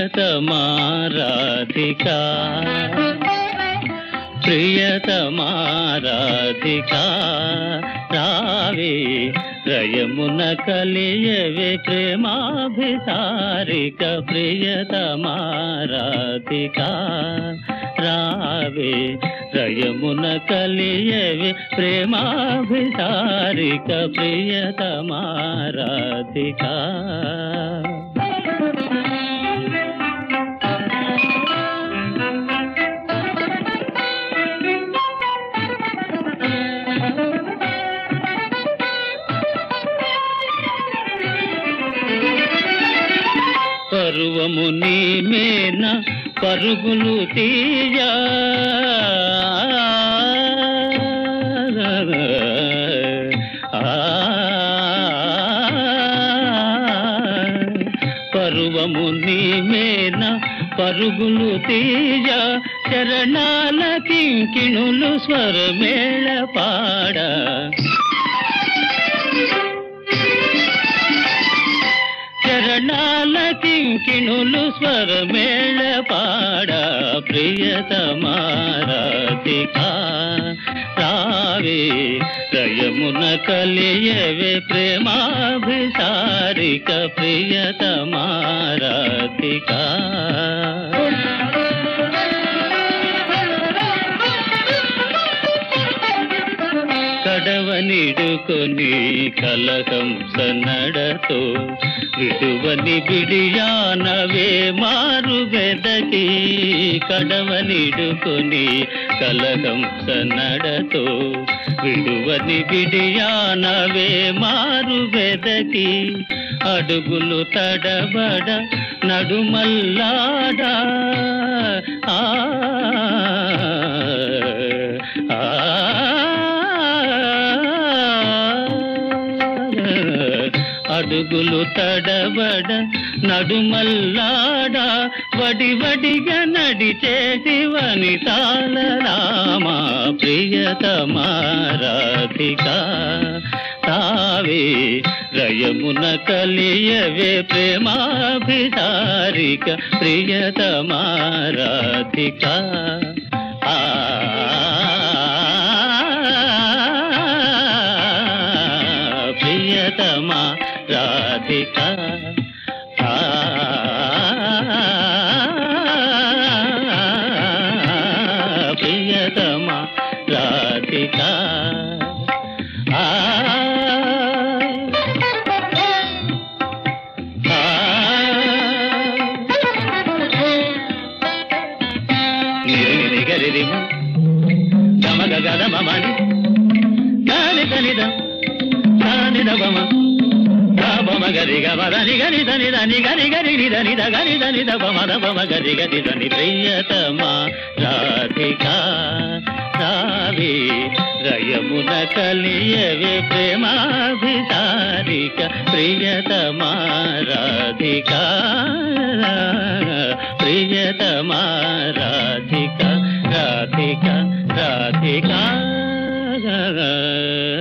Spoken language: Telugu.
ప్రియతమా రాధికా ప్రియతమా రాధికా రావే రయమున కలియవే ప్రేమాభిసారిక ప్రియతమా రాధికా రావే రయమున కలియవే ప్రేమాభిసారిక ప్రియతమా రాధికా పరువము నీ మేన పరుగులు తీయ పరువము నీ మేన పరుగులు తీయ చరణాల కింకిణులు స్వరమేళ పాడ చరణాల కింకిణులు స్వరమేళ పాడ ప్రియతమారాధికా రావే రయమున కలియవే ప్రేమాభిసారిక ప్రియతమారాధికా కడవనిడుకొని కలకంస నడతో విడువని బిడియానవే మారు వెదకి కడవనిడుకొని కలకంస నడతో విడువని బిడియానవే మారు వెదకి అడుగులు తడబడ నడుమల్లాడా ఆ ఆ అడుగులు తడబడ నడుమల్లాడ వడి వడిగా నడిచేసి వనితాల రామా ప్రియతమారాధికా తావే రయమున కలియవే ప్రేమాభిసారిక ప్రియతమారాధికా ఆ ప్రియతమా రాధికా ఆ ప్రియతమా రాధికా ఆ నిరిగరిమ గమగ గద మమని దాని తనిద దాని దమ బమ గరి గమదని గని దని దని గని గరి ని దని ద గని దని ద బమ ద బమ గరి గరి దని ప్రియతమా రాధికా రావి రయమున కలియవే ప్రేమాభిసారిక ప్రియతమా రాధికా ప్రియతమా రాధిక రాధిక రాధికా